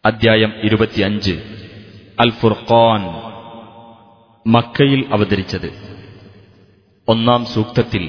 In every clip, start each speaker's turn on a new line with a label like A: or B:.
A: അദ്ധ്യായം ഇരുപത്തിയഞ്ച് അൽ ഫുർഖാൻ മക്കയിൽ അവതരിച്ചത് ഒന്നാം സൂക്തത്തിൽ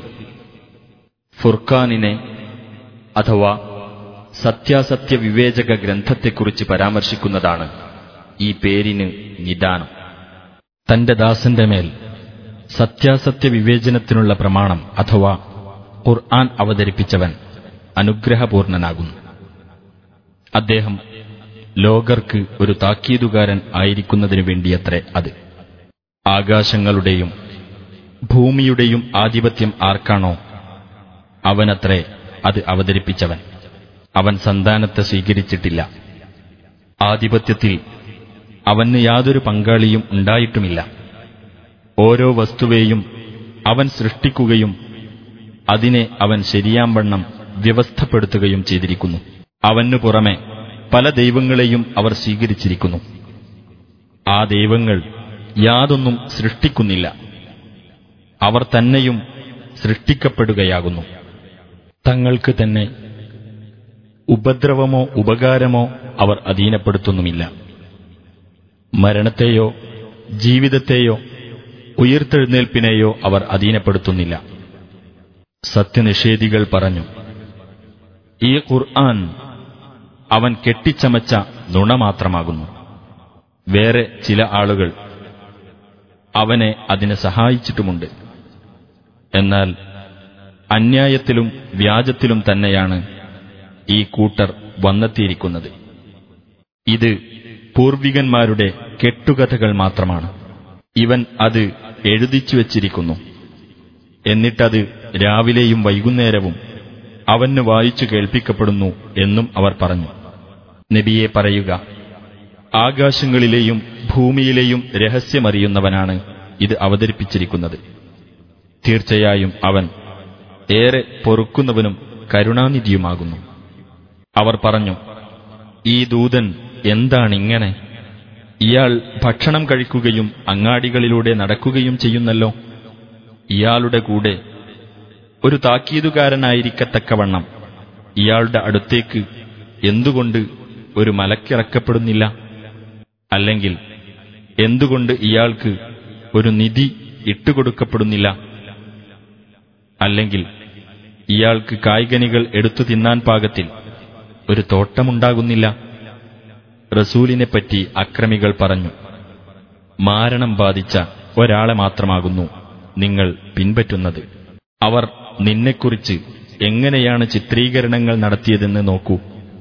A: ഫുർഖാനിനെ അഥവാ സത്യാസത്യ വിവേചക ഗ്രന്ഥത്തെക്കുറിച്ച് പരാമർശിക്കുന്നതാണ് ഈ പേരിന് നിദാനം തന്റെ ദാസന്റെ മേൽ സത്യാസത്യ വിവേചനത്തിനുള്ള പ്രമാണം അഥവാ ഖുർആൻ അവതരിപ്പിച്ചവൻ അനുഗ്രഹപൂർണനാകുന്നു അദ്ദേഹം ലോകർക്ക് ഒരു താക്കീതുകാരൻ ആയിരിക്കുന്നതിനു വേണ്ടിയത്രേ അത് ആകാശങ്ങളുടെയും ഭൂമിയുടെയും ആധിപത്യം ആർക്കാണോ അവനത്രേ അത് അവതരിപ്പിച്ചവൻ അവൻ സന്താനത്തെ സ്വീകരിച്ചിട്ടില്ല ആധിപത്യത്തിൽ അവന് യാതൊരു പങ്കാളിയും ഉണ്ടായിട്ടുമില്ല ഓരോ വസ്തുവേയും അവൻ സൃഷ്ടിക്കുകയും അതിനെ അവൻ ശരിയാംവണ്ണം വ്യവസ്ഥപ്പെടുത്തുകയും ചെയ്തിരിക്കുന്നു അവനു പുറമെ പല ദൈവങ്ങളെയും അവർ സ്വീകരിച്ചിരിക്കുന്നു ആ ദൈവങ്ങൾ യാതൊന്നും സൃഷ്ടിക്കുന്നില്ല അവർ തന്നെയും സൃഷ്ടിക്കപ്പെടുകയാകുന്നു തങ്ങൾക്ക് തന്നെ ഉപദ്രവമോ ഉപകാരമോ അവർ അധീനപ്പെടുത്തുന്നുമില്ല മരണത്തെയോ ജീവിതത്തെയോ ഉയർത്തെഴുന്നേൽപ്പിനെയോ അവർ അധീനപ്പെടുത്തുന്നില്ല സത്യനിഷേധികൾ പറഞ്ഞു ഈ ഖുർആൻ അവൻ കെട്ടിച്ചമച്ച നുണ മാത്രമാകുന്നു വേറെ ചില ആളുകൾ അവനെ അതിനെ സഹായിച്ചിട്ടുമുണ്ട് എന്നാൽ അന്യായത്തിലും വ്യാജത്തിലും തന്നെയാണ് ഈ കൂട്ടർ വന്നെത്തിയിരിക്കുന്നത് ഇത് പൂർവികന്മാരുടെ കെട്ടുകഥകൾ മാത്രമാണ് ഇവൻ അത് എഴുതിച്ചു വച്ചിരിക്കുന്നു എന്നിട്ടത് രാവിലെയും വൈകുന്നേരവും അവന് വായിച്ചു കേൾപ്പിക്കപ്പെടുന്നു എന്നും അവർ പറഞ്ഞു നബിയെ പറയുക ആകാശങ്ങളിലെയും ഭൂമിയിലെയും രഹസ്യമറിയുന്നവനാണ് ഇത് അവതരിപ്പിച്ചിരിക്കുന്നത് തീർച്ചയായും അവൻ ഏറെ പൊറുക്കുന്നവനും കരുണാനിധിയുമാകുന്നു അവർ പറഞ്ഞു ഈ ദൂതൻ എന്താണിങ്ങനെ ഇയാൾ ഭക്ഷണം കഴിക്കുകയും അങ്ങാടികളിലൂടെ നടക്കുകയും ചെയ്യുന്നല്ലോ ഇയാളുടെ കൂടെ ഒരു താക്കീതുകാരനായിരിക്കത്തക്കവണ്ണം ഇയാളുടെ അടുത്തേക്ക് എന്തുകൊണ്ട് ഒരു മലക്കിറക്കപ്പെടുന്നില്ല അല്ലെങ്കിൽ എന്തുകൊണ്ട് ഇയാൾക്ക് ഒരു നിധി ഇട്ടുകൊടുക്കപ്പെടുന്നില്ല അല്ലെങ്കിൽ ഇയാൾക്ക് കായ്കനികൾ എടുത്തു തിന്നാൻ പാകത്തിൽ ഒരു തോട്ടമുണ്ടാകുന്നില്ല റസൂലിനെപ്പറ്റി അക്രമികൾ പറഞ്ഞു മാരണം ബാധിച്ച ഒരാളെ മാത്രമാകുന്നു നിങ്ങൾ പിൻപറ്റുന്നത് അവർ നിന്നെക്കുറിച്ച് എങ്ങനെയാണ് ചിത്രീകരണങ്ങൾ നടത്തിയതെന്ന് നോക്കൂ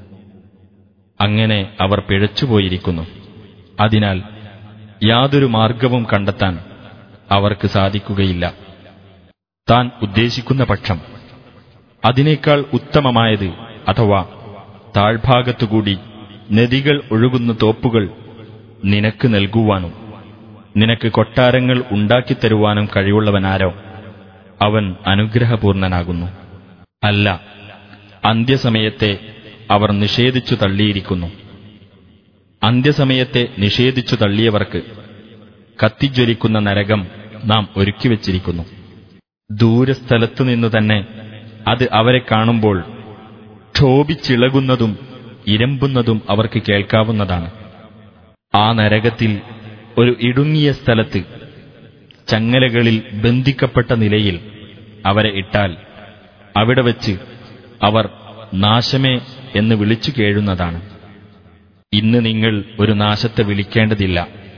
A: അങ്ങനെ അവർ പിഴച്ചുപോയിരിക്കുന്നു അതിനാൽ യാതൊരു മാർഗവും കണ്ടെത്താൻ അവർക്ക് സാധിക്കുകയില്ല താൻ ഉദ്ദേശിക്കുന്ന പക്ഷം അതിനേക്കാൾ ഉത്തമമായത് അഥവാ താഴ്ഭാഗത്തുകൂടി നദികൾ ഒഴുകുന്ന തോപ്പുകൾ നിനക്ക് നൽകുവാനും നിനക്ക് കൊട്ടാരങ്ങൾ ഉണ്ടാക്കിത്തരുവാനും കഴിവുള്ളവനാരോ അവൻ അനുഗ്രഹപൂർണനാകുന്നു അല്ല അന്ത്യസമയത്തെ അവർ നിഷേധിച്ചു തള്ളിയിരിക്കുന്നു അന്ത്യസമയത്തെ നിഷേധിച്ചു തള്ളിയവർക്ക് കത്തിജ്വലിക്കുന്ന നരകം നാം ഒരുക്കിവച്ചിരിക്കുന്നു ദൂരസ്ഥലത്തുനിന്നു തന്നെ അത് അവരെ കാണുമ്പോൾ ക്ഷോഭിച്ചിളകുന്നതും ഇരമ്പുന്നതും അവർക്ക് കേൾക്കാവുന്നതാണ് ആ നരകത്തിൽ ഒരു ഇടുങ്ങിയ സ്ഥലത്ത് ചങ്ങലകളിൽ ബന്ധിക്കപ്പെട്ട നിലയിൽ അവരെ ഇട്ടാൽ അവിടെ വച്ച് അവർ നാശമേ എന്ന് വിളിച്ചു കേഴുന്നതാണ് ഇന്ന് നിങ്ങൾ ഒരു നാശത്തെ വിളിക്കേണ്ടതില്ല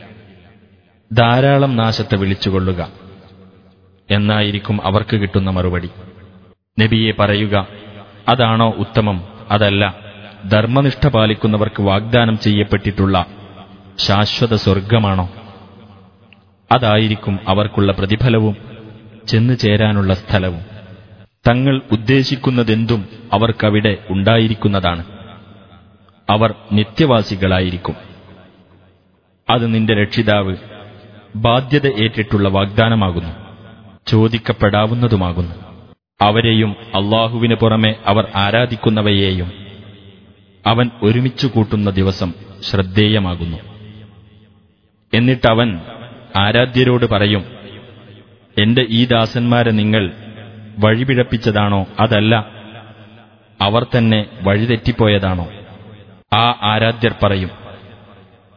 A: ധാരാളം നാശത്തെ വിളിച്ചുകൊള്ളുക എന്നായിരിക്കും അവർക്ക് കിട്ടുന്ന മറുപടി നബിയെ പറയുക അതാണോ ഉത്തമം അതല്ല ധർമ്മനിഷ്ഠ പാലിക്കുന്നവർക്ക് വാഗ്ദാനം ചെയ്യപ്പെട്ടിട്ടുള്ള ശാശ്വത സ്വർഗമാണോ അതായിരിക്കും അവർക്കുള്ള പ്രതിഫലവും ചെന്നു ചേരാനുള്ള സ്ഥലവും തങ്ങൾ ഉദ്ദേശിക്കുന്നതെന്തും അവർക്കവിടെ ഉണ്ടായിരിക്കുന്നതാണ് അവർ നിത്യവാസികളായിരിക്കും അത് നിന്റെ രക്ഷിതാവ് ബാധ്യത ഏറ്റിട്ടുള്ള വാഗ്ദാനമാകുന്നു ചോദിക്കപ്പെടാവുന്നതുമാകുന്നു അവരെയും അള്ളാഹുവിന് പുറമെ അവർ ആരാധിക്കുന്നവയെയും അവൻ ഒരുമിച്ചു കൂട്ടുന്ന ദിവസം ശ്രദ്ധേയമാകുന്നു എന്നിട്ടവൻ ആരാധ്യരോട് പറയും എന്റെ ഈ ദാസന്മാരെ നിങ്ങൾ വഴിപിഴപ്പിച്ചതാണോ അതല്ല അവർ തന്നെ വഴിതെറ്റിപ്പോയതാണോ ആ ആരാധ്യർ പറയും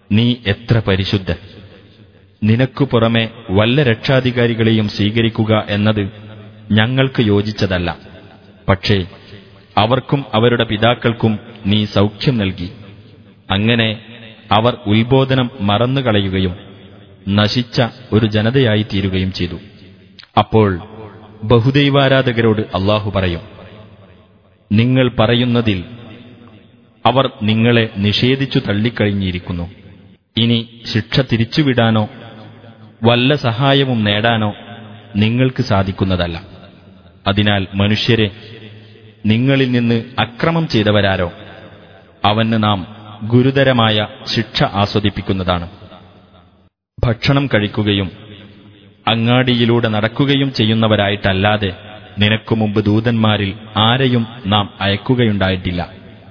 A: നീ എത്ര പരിശുദ്ധൻ നിനക്കു പുറമെ വല്ല രക്ഷാധികാരികളെയും സ്വീകരിക്കുക എന്നത് ഞങ്ങൾക്ക് യോജിച്ചതല്ല പക്ഷേ അവർക്കും അവരുടെ പിതാക്കൾക്കും നീ സൗഖ്യം നൽകി അങ്ങനെ അവർ ഉത്ബോധനം മറന്നുകളയുകയും നശിച്ച ഒരു ജനതയായി തീരുകയും ചെയ്തു അപ്പോൾ ബഹുദൈവാരാധകരോട് അള്ളാഹു പറയും നിങ്ങൾ പറയുന്നതിൽ അവർ നിങ്ങളെ നിഷേധിച്ചു തള്ളിക്കഴിഞ്ഞിരിക്കുന്നു ഇനി ശിക്ഷ തിരിച്ചുവിടാനോ വല്ല സഹായവും നേടാനോ നിങ്ങൾക്ക് സാധിക്കുന്നതല്ല അതിനാൽ മനുഷ്യരെ നിങ്ങളിൽ നിന്ന് അക്രമം ചെയ്തവരാരോ അവന് നാം ഗുരുതരമായ ശിക്ഷ ആസ്വദിപ്പിക്കുന്നതാണ് ഭക്ഷണം കഴിക്കുകയും അങ്ങാടിയിലൂടെ നടക്കുകയും ചെയ്യുന്നവരായിട്ടല്ലാതെ നിനക്കു മുമ്പ് ദൂതന്മാരിൽ ആരെയും നാം അയക്കുകയുണ്ടായിട്ടില്ല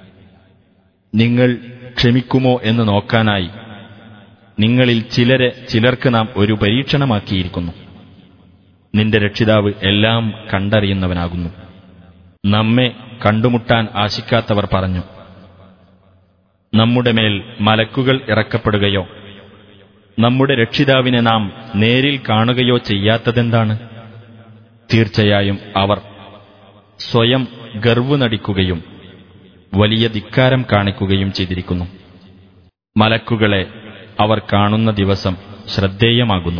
A: നിങ്ങൾ ക്ഷമിക്കുമോ എന്ന് നോക്കാനായി നിങ്ങളിൽ ചിലരെ ചിലർക്ക് നാം ഒരു പരീക്ഷണമാക്കിയിരിക്കുന്നു നിന്റെ രക്ഷിതാവ് എല്ലാം കണ്ടറിയുന്നവനാകുന്നു നമ്മെ കണ്ടുമുട്ടാൻ ആശിക്കാത്തവർ പറഞ്ഞു നമ്മുടെ മേൽ മലക്കുകൾ ഇറക്കപ്പെടുകയോ നമ്മുടെ രക്ഷിതാവിനെ നാം നേരിൽ കാണുകയോ ചെയ്യാത്തതെന്താണ് തീർച്ചയായും അവർ സ്വയം ഗർവ് നടിക്കുകയും വലിയ ധിക്കാരം കാണിക്കുകയും ചെയ്തിരിക്കുന്നു മലക്കുകളെ അവർ കാണുന്ന ദിവസം ശ്രദ്ധേയമാകുന്നു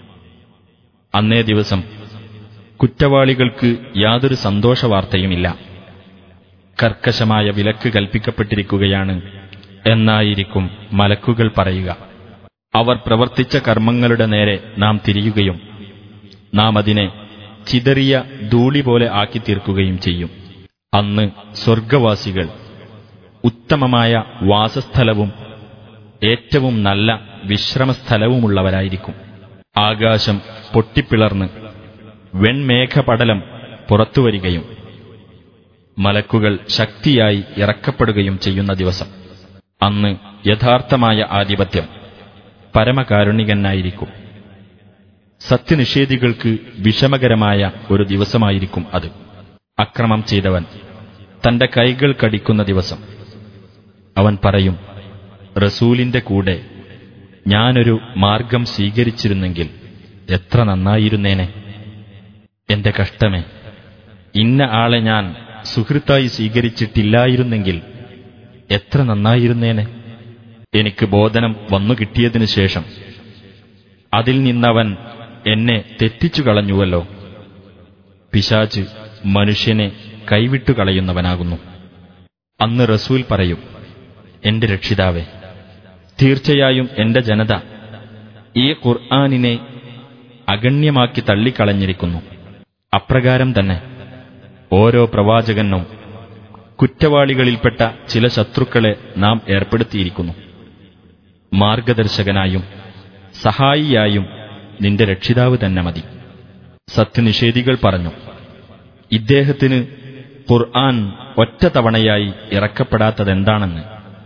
A: അന്നേ ദിവസം കുറ്റവാളികൾക്ക് യാതൊരു സന്തോഷവാർത്തയുമില്ല കർക്കശമായ വിലക്ക് കൽപ്പിക്കപ്പെട്ടിരിക്കുകയാണ് എന്നായിരിക്കും മലക്കുകൾ പറയുക അവർ പ്രവർത്തിച്ച കർമ്മങ്ങളുടെ നേരെ നാം തിരിയുകയും നാം അതിനെ ചിതറിയ ധൂളി പോലെ ആക്കി തീർക്കുകയും ചെയ്യും അന്ന് സ്വർഗവാസികൾ ഉത്തമമായ വാസസ്ഥലവും ഏറ്റവും നല്ല വിശ്രമസ്ഥലവുമുള്ളവരായിരിക്കും ആകാശം പൊട്ടിപ്പിളർന്ന് വെൺമേഘപടലം പുറത്തുവരികയും മലക്കുകൾ ശക്തിയായി ഇറക്കപ്പെടുകയും ചെയ്യുന്ന ദിവസം അന്ന് യഥാർത്ഥമായ ആധിപത്യം പരമകാരുണികനായിരിക്കും സത്യനിഷേധികൾക്ക് വിഷമകരമായ ഒരു ദിവസമായിരിക്കും അത് അക്രമം ചെയ്തവൻ തന്റെ കൈകൾ കടിക്കുന്ന ദിവസം അവൻ പറയും റസൂലിന്റെ കൂടെ ഞാനൊരു മാർഗം സ്വീകരിച്ചിരുന്നെങ്കിൽ എത്ര നന്നായിരുന്നേനെ എന്റെ കഷ്ടമേ ഇന്ന ആളെ ഞാൻ സുഹൃത്തായി സ്വീകരിച്ചിട്ടില്ലായിരുന്നെങ്കിൽ എത്ര നന്നായിരുന്നേനെ എനിക്ക് ബോധനം വന്നു കിട്ടിയതിനു ശേഷം അതിൽ നിന്നവൻ എന്നെ തെറ്റിച്ചു കളഞ്ഞുവല്ലോ പിശാച്ച് മനുഷ്യനെ കൈവിട്ടു കളയുന്നവനാകുന്നു അന്ന് റസൂൽ പറയും എന്റെ രക്ഷിതാവേ തീർച്ചയായും എന്റെ ജനത ഈ ഖുർആാനിനെ അഗണ്യമാക്കി തള്ളിക്കളഞ്ഞിരിക്കുന്നു അപ്രകാരം തന്നെ ഓരോ പ്രവാചകനും കുറ്റവാളികളിൽപ്പെട്ട ചില ശത്രുക്കളെ നാം ഏർപ്പെടുത്തിയിരിക്കുന്നു മാർഗദർശകനായും സഹായിയായും നിന്റെ രക്ഷിതാവ് തന്നെ മതി സത്യനിഷേധികൾ പറഞ്ഞു ഇദ്ദേഹത്തിന് ഖുർആൻ ഒറ്റ തവണയായി ഇറക്കപ്പെടാത്തതെന്താണെന്ന്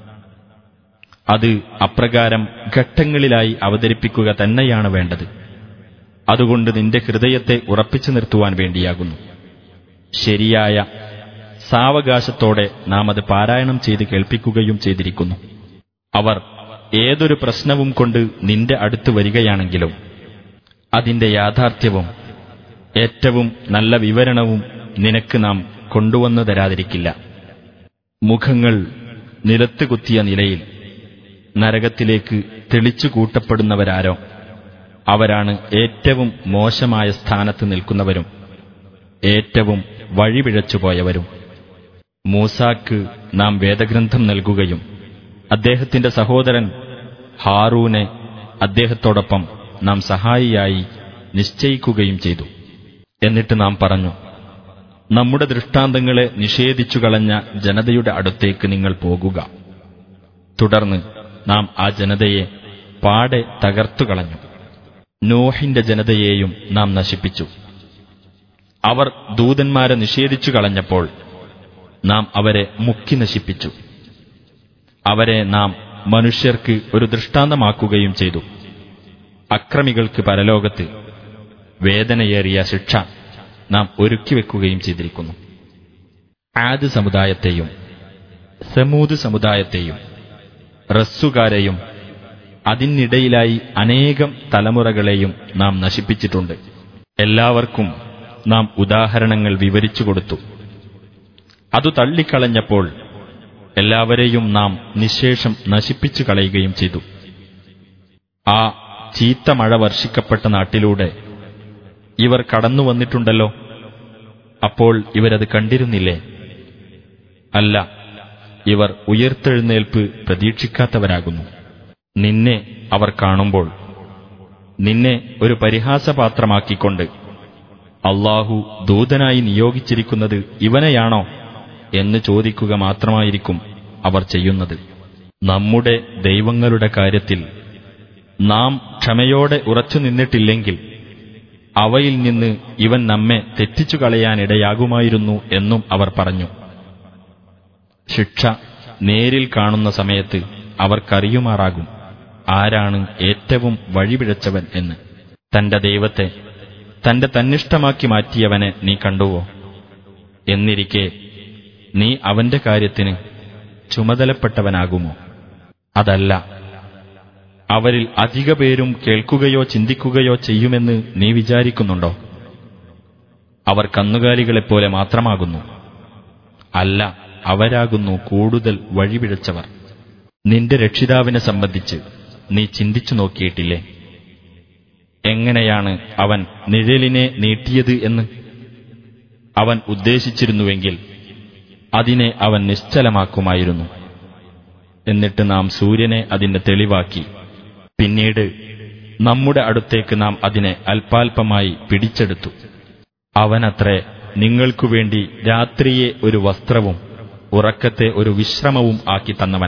A: അത് അപ്രകാരം ഘട്ടങ്ങളിലായി അവതരിപ്പിക്കുക തന്നെയാണ് വേണ്ടത് അതുകൊണ്ട് നിന്റെ ഹൃദയത്തെ ഉറപ്പിച്ചു നിർത്തുവാൻ വേണ്ടിയാകുന്നു ശരിയായ സാവകാശത്തോടെ നാം അത് പാരായണം ചെയ്ത് കേൾപ്പിക്കുകയും ചെയ്തിരിക്കുന്നു അവർ ഏതൊരു പ്രശ്നവും കൊണ്ട് നിന്റെ അടുത്ത് വരികയാണെങ്കിലും അതിന്റെ യാഥാർത്ഥ്യവും ഏറ്റവും നല്ല വിവരണവും നിനക്ക് നാം കൊണ്ടുവന്നു തരാതിരിക്കില്ല മുഖങ്ങൾ നിലത്ത് കുത്തിയ നിലയിൽ നരകത്തിലേക്ക് തെളിച്ചു കൂട്ടപ്പെടുന്നവരാരോ അവരാണ് ഏറ്റവും മോശമായ സ്ഥാനത്ത് നിൽക്കുന്നവരും ഏറ്റവും വഴിപിഴച്ചുപോയവരും മൂസാക്ക് നാം വേദഗ്രന്ഥം നൽകുകയും അദ്ദേഹത്തിന്റെ സഹോദരൻ ഹാറൂനെ അദ്ദേഹത്തോടൊപ്പം നാം സഹായിയായി നിശ്ചയിക്കുകയും ചെയ്തു എന്നിട്ട് നാം പറഞ്ഞു നമ്മുടെ ദൃഷ്ടാന്തങ്ങളെ നിഷേധിച്ചു കളഞ്ഞ ജനതയുടെ അടുത്തേക്ക് നിങ്ങൾ പോകുക തുടർന്ന് നാം ആ ജനതയെ പാടെ തകർത്തു കളഞ്ഞു നോഹിന്റെ ജനതയെയും നാം നശിപ്പിച്ചു അവർ ദൂതന്മാരെ നിഷേധിച്ചു കളഞ്ഞപ്പോൾ നാം അവരെ മുക്കി നശിപ്പിച്ചു അവരെ നാം മനുഷ്യർക്ക് ഒരു ദൃഷ്ടാന്തമാക്കുകയും ചെയ്തു അക്രമികൾക്ക് പരലോകത്ത് വേദനയേറിയ ശിക്ഷ നാം ഒരുക്കിവെക്കുകയും ചെയ്തിരിക്കുന്നു ആദ് സമുദായത്തെയും സമൂത് സമുദായത്തെയും റസ്സുകാരെയും അതിനിടയിലായി അനേകം തലമുറകളെയും നാം നശിപ്പിച്ചിട്ടുണ്ട് എല്ലാവർക്കും നാം ഉദാഹരണങ്ങൾ വിവരിച്ചു കൊടുത്തു അതു തള്ളിക്കളഞ്ഞപ്പോൾ എല്ലാവരെയും നാം നിശേഷം നശിപ്പിച്ചു കളയുകയും ചെയ്തു ആ ചീത്ത മഴ വർഷിക്കപ്പെട്ട നാട്ടിലൂടെ ഇവർ കടന്നു വന്നിട്ടുണ്ടല്ലോ അപ്പോൾ ഇവരത് കണ്ടിരുന്നില്ലേ അല്ല ഇവർ ഉയർത്തെഴുന്നേൽപ്പ് പ്രതീക്ഷിക്കാത്തവരാകുന്നു നിന്നെ അവർ കാണുമ്പോൾ നിന്നെ ഒരു പരിഹാസപാത്രമാക്കിക്കൊണ്ട് അള്ളാഹു ദൂതനായി നിയോഗിച്ചിരിക്കുന്നത് ഇവനെയാണോ എന്ന് ചോദിക്കുക മാത്രമായിരിക്കും അവർ ചെയ്യുന്നത് നമ്മുടെ ദൈവങ്ങളുടെ കാര്യത്തിൽ നാം ക്ഷമയോടെ ഉറച്ചു നിന്നിട്ടില്ലെങ്കിൽ അവയിൽ നിന്ന് ഇവൻ നമ്മെ തെറ്റിച്ചു കളയാനിടയാകുമായിരുന്നു എന്നും അവർ പറഞ്ഞു ശിക്ഷ നേരിൽ കാണുന്ന സമയത്ത് അവർക്കറിയുമാറാകും ആരാണ് ഏറ്റവും വഴിപിഴച്ചവൻ എന്ന് തന്റെ ദൈവത്തെ തന്റെ തന്നിഷ്ടമാക്കി മാറ്റിയവനെ നീ കണ്ടുവോ എന്നിരിക്കെ നീ അവന്റെ കാര്യത്തിന് ചുമതലപ്പെട്ടവനാകുമോ അതല്ല അവരിൽ അധിക പേരും കേൾക്കുകയോ ചിന്തിക്കുകയോ ചെയ്യുമെന്ന് നീ വിചാരിക്കുന്നുണ്ടോ അവർ കന്നുകാലികളെപ്പോലെ മാത്രമാകുന്നു അല്ല അവരാകുന്നു കൂടുതൽ വഴിപിഴച്ചവർ നിന്റെ രക്ഷിതാവിനെ സംബന്ധിച്ച് നീ ചിന്തിച്ചു നോക്കിയിട്ടില്ലേ എങ്ങനെയാണ് അവൻ നിഴലിനെ നീട്ടിയത് എന്ന് അവൻ ഉദ്ദേശിച്ചിരുന്നുവെങ്കിൽ അതിനെ അവൻ നിശ്ചലമാക്കുമായിരുന്നു എന്നിട്ട് നാം സൂര്യനെ അതിന്റെ തെളിവാക്കി പിന്നീട് നമ്മുടെ അടുത്തേക്ക് നാം അതിനെ അല്പാൽപമായി പിടിച്ചെടുത്തു അവനത്രേ നിങ്ങൾക്കുവേണ്ടി രാത്രിയെ ഒരു വസ്ത്രവും ഉറക്കത്തെ ഒരു വിശ്രമവും ആക്കി തന്നവൻ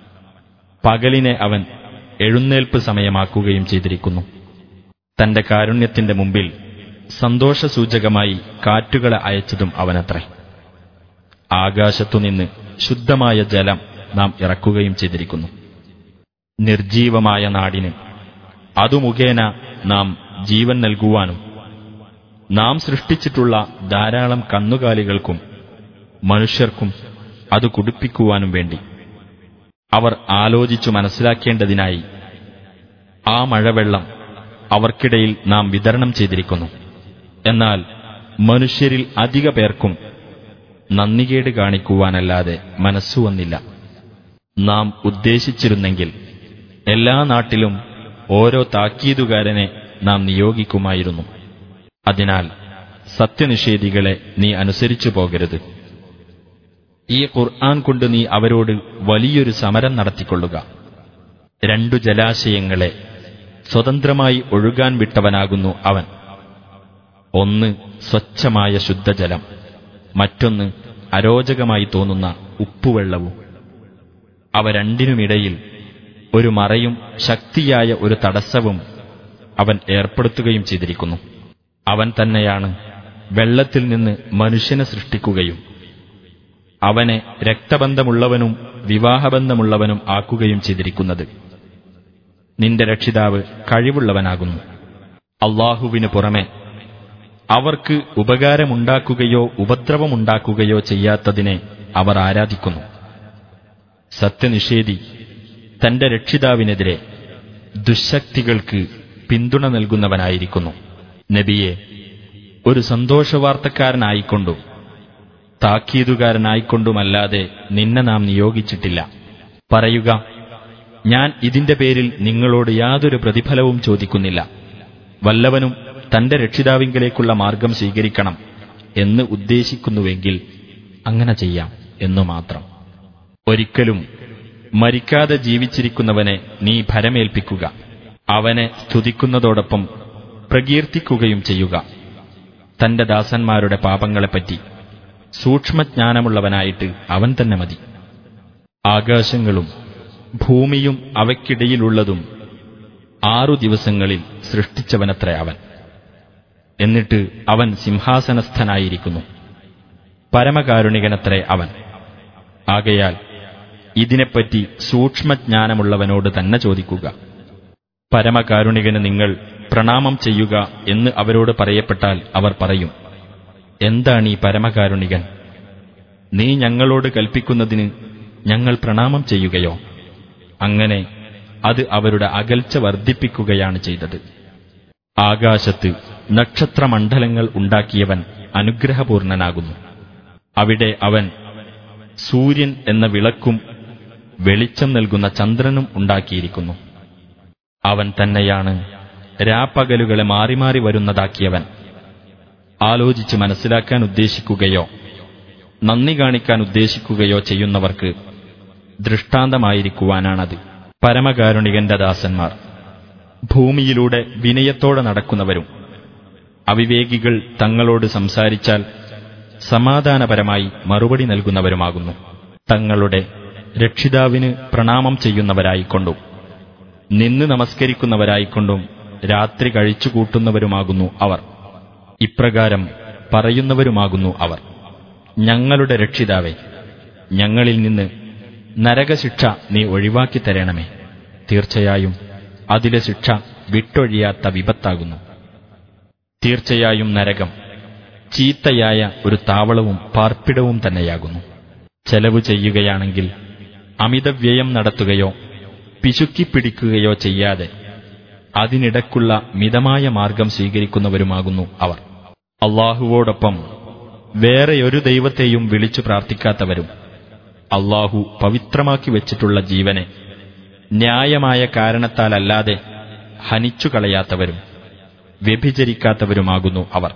A: പകലിനെ അവൻ എഴുന്നേൽപ്പ് സമയമാക്കുകയും ചെയ്തിരിക്കുന്നു തന്റെ കാരുണ്യത്തിന്റെ മുമ്പിൽ സന്തോഷസൂചകമായി കാറ്റുകളെ അയച്ചതും അവനത്രേ ആകാശത്തുനിന്ന് ശുദ്ധമായ ജലം നാം ഇറക്കുകയും ചെയ്തിരിക്കുന്നു നിർജീവമായ നാടിന് അതു മുഖേന നാം ജീവൻ നൽകുവാനും നാം സൃഷ്ടിച്ചിട്ടുള്ള ധാരാളം കന്നുകാലികൾക്കും മനുഷ്യർക്കും അത് കുടിപ്പിക്കുവാനും വേണ്ടി അവർ ആലോചിച്ചു മനസ്സിലാക്കേണ്ടതിനായി ആ മഴവെള്ളം അവർക്കിടയിൽ നാം വിതരണം ചെയ്തിരിക്കുന്നു എന്നാൽ മനുഷ്യരിൽ അധിക പേർക്കും നന്ദികേട് കാണിക്കുവാനല്ലാതെ മനസ്സു വന്നില്ല നാം ഉദ്ദേശിച്ചിരുന്നെങ്കിൽ എല്ലാ നാട്ടിലും ഓരോ താക്കീതുകാരനെ നാം നിയോഗിക്കുമായിരുന്നു അതിനാൽ സത്യനിഷേധികളെ നീ അനുസരിച്ചു പോകരുത് ഈ ഖുർആൻ കൊണ്ട് നീ അവരോട് വലിയൊരു സമരം നടത്തിക്കൊള്ളുക രണ്ടു ജലാശയങ്ങളെ സ്വതന്ത്രമായി ഒഴുകാൻ വിട്ടവനാകുന്നു അവൻ ഒന്ന് സ്വച്ഛമായ ശുദ്ധജലം മറ്റൊന്ന് അരോചകമായി തോന്നുന്ന ഉപ്പുവെള്ളവും അവ രണ്ടിനുമിടയിൽ ഒരു മറയും ശക്തിയായ ഒരു തടസ്സവും അവൻ ഏർപ്പെടുത്തുകയും ചെയ്തിരിക്കുന്നു അവൻ തന്നെയാണ് വെള്ളത്തിൽ നിന്ന് മനുഷ്യനെ സൃഷ്ടിക്കുകയും അവനെ രക്തബന്ധമുള്ളവനും വിവാഹബന്ധമുള്ളവനും ആക്കുകയും ചെയ്തിരിക്കുന്നത് നിന്റെ രക്ഷിതാവ് കഴിവുള്ളവനാകുന്നു അള്ളാഹുവിനു പുറമെ അവർക്ക് ഉപകാരമുണ്ടാക്കുകയോ ഉപദ്രവമുണ്ടാക്കുകയോ ചെയ്യാത്തതിനെ അവർ ആരാധിക്കുന്നു സത്യനിഷേധി തന്റെ രക്ഷിതാവിനെതിരെ ദുശക്തികൾക്ക് പിന്തുണ നൽകുന്നവനായിരിക്കുന്നു നബിയെ ഒരു സന്തോഷവാർത്തക്കാരനായിക്കൊണ്ടും താക്കീതുകാരനായിക്കൊണ്ടുമല്ലാതെ നിന്നെ നാം നിയോഗിച്ചിട്ടില്ല പറയുക ഞാൻ ഇതിന്റെ പേരിൽ നിങ്ങളോട് യാതൊരു പ്രതിഫലവും ചോദിക്കുന്നില്ല വല്ലവനും തന്റെ രക്ഷിതാവിങ്കലേക്കുള്ള മാർഗം സ്വീകരിക്കണം എന്ന് ഉദ്ദേശിക്കുന്നുവെങ്കിൽ അങ്ങനെ ചെയ്യാം എന്നു മാത്രം ഒരിക്കലും മരിക്കാതെ ജീവിച്ചിരിക്കുന്നവനെ നീ ഭരമേൽപ്പിക്കുക അവനെ സ്തുതിക്കുന്നതോടൊപ്പം പ്രകീർത്തിക്കുകയും ചെയ്യുക തന്റെ ദാസന്മാരുടെ പാപങ്ങളെപ്പറ്റി സൂക്ഷ്മജ്ഞാനമുള്ളവനായിട്ട് അവൻ തന്നെ മതി ആകാശങ്ങളും ഭൂമിയും അവയ്ക്കിടയിലുള്ളതും ആറു ദിവസങ്ങളിൽ സൃഷ്ടിച്ചവനത്ര അവൻ എന്നിട്ട് അവൻ സിംഹാസനസ്ഥനായിരിക്കുന്നു പരമകാരുണികനത്രേ അവൻ ആകയാൽ ഇതിനെപ്പറ്റി സൂക്ഷ്മജ്ഞാനമുള്ളവനോട് തന്നെ ചോദിക്കുക പരമകാരുണികന് നിങ്ങൾ പ്രണാമം ചെയ്യുക എന്ന് അവരോട് പറയപ്പെട്ടാൽ അവർ പറയും എന്താണ് ഈ പരമകാരുണികൻ നീ ഞങ്ങളോട് കൽപ്പിക്കുന്നതിന് ഞങ്ങൾ പ്രണാമം ചെയ്യുകയോ അങ്ങനെ അത് അവരുടെ അകൽച്ച വർദ്ധിപ്പിക്കുകയാണ് ചെയ്തത് ആകാശത്ത് നക്ഷത്രമണ്ഡലങ്ങൾ ഉണ്ടാക്കിയവൻ അനുഗ്രഹപൂർണനാകുന്നു അവിടെ അവൻ സൂര്യൻ എന്ന വിളക്കും വെളിച്ചം നൽകുന്ന ചന്ദ്രനും ഉണ്ടാക്കിയിരിക്കുന്നു അവൻ തന്നെയാണ് രാപ്പകലുകളെ മാറി മാറി വരുന്നതാക്കിയവൻ ആലോചിച്ച് മനസ്സിലാക്കാൻ ഉദ്ദേശിക്കുകയോ നന്ദി കാണിക്കാൻ ഉദ്ദേശിക്കുകയോ ചെയ്യുന്നവർക്ക് ദൃഷ്ടാന്തമായിരിക്കുവാനാണത് പരമകാരുണികന്റെ ദാസന്മാർ ഭൂമിയിലൂടെ വിനയത്തോടെ നടക്കുന്നവരും അവിവേകികൾ തങ്ങളോട് സംസാരിച്ചാൽ സമാധാനപരമായി മറുപടി നൽകുന്നവരുമാകുന്നു തങ്ങളുടെ രക്ഷിതാവിന് പ്രണാമം ചെയ്യുന്നവരായിക്കൊണ്ടും നിന്ന് നമസ്കരിക്കുന്നവരായിക്കൊണ്ടും രാത്രി കഴിച്ചുകൂട്ടുന്നവരുമാകുന്നു അവർ ഇപ്രകാരം പറയുന്നവരുമാകുന്നു അവർ ഞങ്ങളുടെ രക്ഷിതാവേ ഞങ്ങളിൽ നിന്ന് നരകശിക്ഷ നീ ഒഴിവാക്കി തരണമേ തീർച്ചയായും അതിലെ ശിക്ഷ വിട്ടൊഴിയാത്ത വിപത്താകുന്നു തീർച്ചയായും നരകം ചീത്തയായ ഒരു താവളവും പാർപ്പിടവും തന്നെയാകുന്നു ചെലവ് ചെയ്യുകയാണെങ്കിൽ അമിതവ്യയം നടത്തുകയോ പിശുക്കിപ്പിടിക്കുകയോ ചെയ്യാതെ അതിനിടക്കുള്ള മിതമായ മാർഗം സ്വീകരിക്കുന്നവരുമാകുന്നു അവർ അള്ളാഹുവോടൊപ്പം വേറെയൊരു ദൈവത്തെയും വിളിച്ചു പ്രാർത്ഥിക്കാത്തവരും അള്ളാഹു പവിത്രമാക്കി വച്ചിട്ടുള്ള ജീവനെ ന്യായമായ കാരണത്താലല്ലാതെ ഹനിച്ചു കളയാത്തവരും വ്യഭിചരിക്കാത്തവരുമാകുന്നു അവർ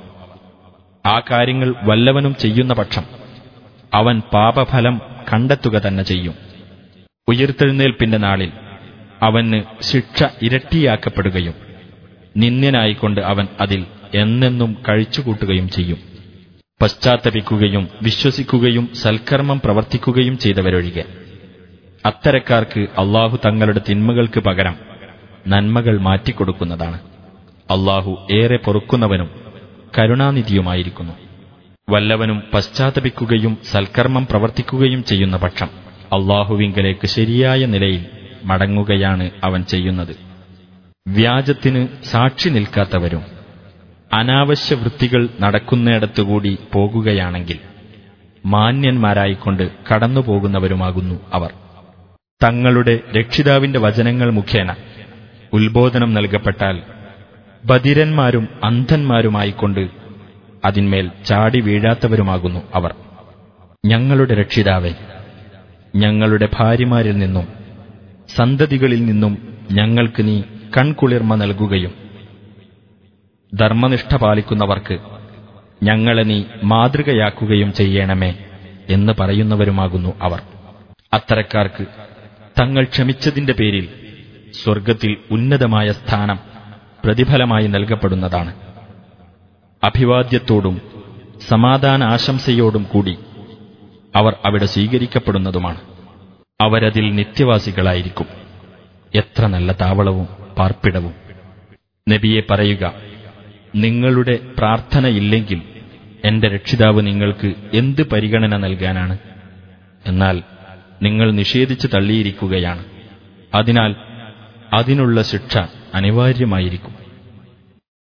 A: ആ കാര്യങ്ങൾ വല്ലവനും ചെയ്യുന്ന പക്ഷം അവൻ പാപഫലം കണ്ടെത്തുക തന്നെ ചെയ്യും ഉയർത്തെഴുന്നേൽപ്പിന്റെ നാളിൽ അവന് ശിക്ഷ ഇരട്ടിയാക്കപ്പെടുകയും നിന്ദ്യനായിക്കൊണ്ട് അവൻ അതിൽ എന്നെന്നും കഴിച്ചുകൂട്ടുകയും ചെയ്യും പശ്ചാത്തപിക്കുകയും വിശ്വസിക്കുകയും സൽക്കർമ്മം പ്രവർത്തിക്കുകയും ചെയ്തവരൊഴികെ അത്തരക്കാർക്ക് അള്ളാഹു തങ്ങളുടെ തിന്മകൾക്ക് പകരം നന്മകൾ മാറ്റിക്കൊടുക്കുന്നതാണ് അള്ളാഹു ഏറെ പൊറുക്കുന്നവനും കരുണാനിധിയുമായിരിക്കുന്നു വല്ലവനും പശ്ചാത്തപിക്കുകയും സൽക്കർമ്മം പ്രവർത്തിക്കുകയും ചെയ്യുന്ന പക്ഷം അള്ളാഹുവിങ്കലേക്ക് ശരിയായ നിലയിൽ മടങ്ങുകയാണ് അവൻ ചെയ്യുന്നത് വ്യാജത്തിന് സാക്ഷി നിൽക്കാത്തവരും അനാവശ്യ വൃത്തികൾ നടക്കുന്നിടത്തുകൂടി പോകുകയാണെങ്കിൽ മാന്യന്മാരായിക്കൊണ്ട് കടന്നുപോകുന്നവരുമാകുന്നു അവർ തങ്ങളുടെ രക്ഷിതാവിന്റെ വചനങ്ങൾ മുഖേന ഉത്ബോധനം നൽകപ്പെട്ടാൽ ബധിരന്മാരും അന്ധന്മാരുമായിക്കൊണ്ട് അതിന്മേൽ ചാടി വീഴാത്തവരുമാകുന്നു അവർ ഞങ്ങളുടെ രക്ഷിതാവെ ഞങ്ങളുടെ ഭാര്യമാരിൽ നിന്നും സന്തതികളിൽ നിന്നും ഞങ്ങൾക്ക് നീ കൺകുളിർമ നൽകുകയും ധർമ്മനിഷ്ഠ പാലിക്കുന്നവർക്ക് ഞങ്ങളെ നീ മാതൃകയാക്കുകയും ചെയ്യണമേ എന്ന് പറയുന്നവരുമാകുന്നു അവർ അത്തരക്കാർക്ക് തങ്ങൾ ക്ഷമിച്ചതിന്റെ പേരിൽ സ്വർഗത്തിൽ ഉന്നതമായ സ്ഥാനം പ്രതിഫലമായി നൽകപ്പെടുന്നതാണ് അഭിവാദ്യത്തോടും സമാധാന ആശംസയോടും കൂടി അവർ അവിടെ സ്വീകരിക്കപ്പെടുന്നതുമാണ് അവരതിൽ നിത്യവാസികളായിരിക്കും എത്ര നല്ല താവളവും പാർപ്പിടവും നബിയെ പറയുക നിങ്ങളുടെ പ്രാർത്ഥനയില്ലെങ്കിൽ എന്റെ രക്ഷിതാവ് നിങ്ങൾക്ക് എന്ത് പരിഗണന നൽകാനാണ് എന്നാൽ നിങ്ങൾ നിഷേധിച്ചു തള്ളിയിരിക്കുകയാണ് അതിനാൽ അതിനുള്ള ശിക്ഷ അനിവാര്യമായിരിക്കും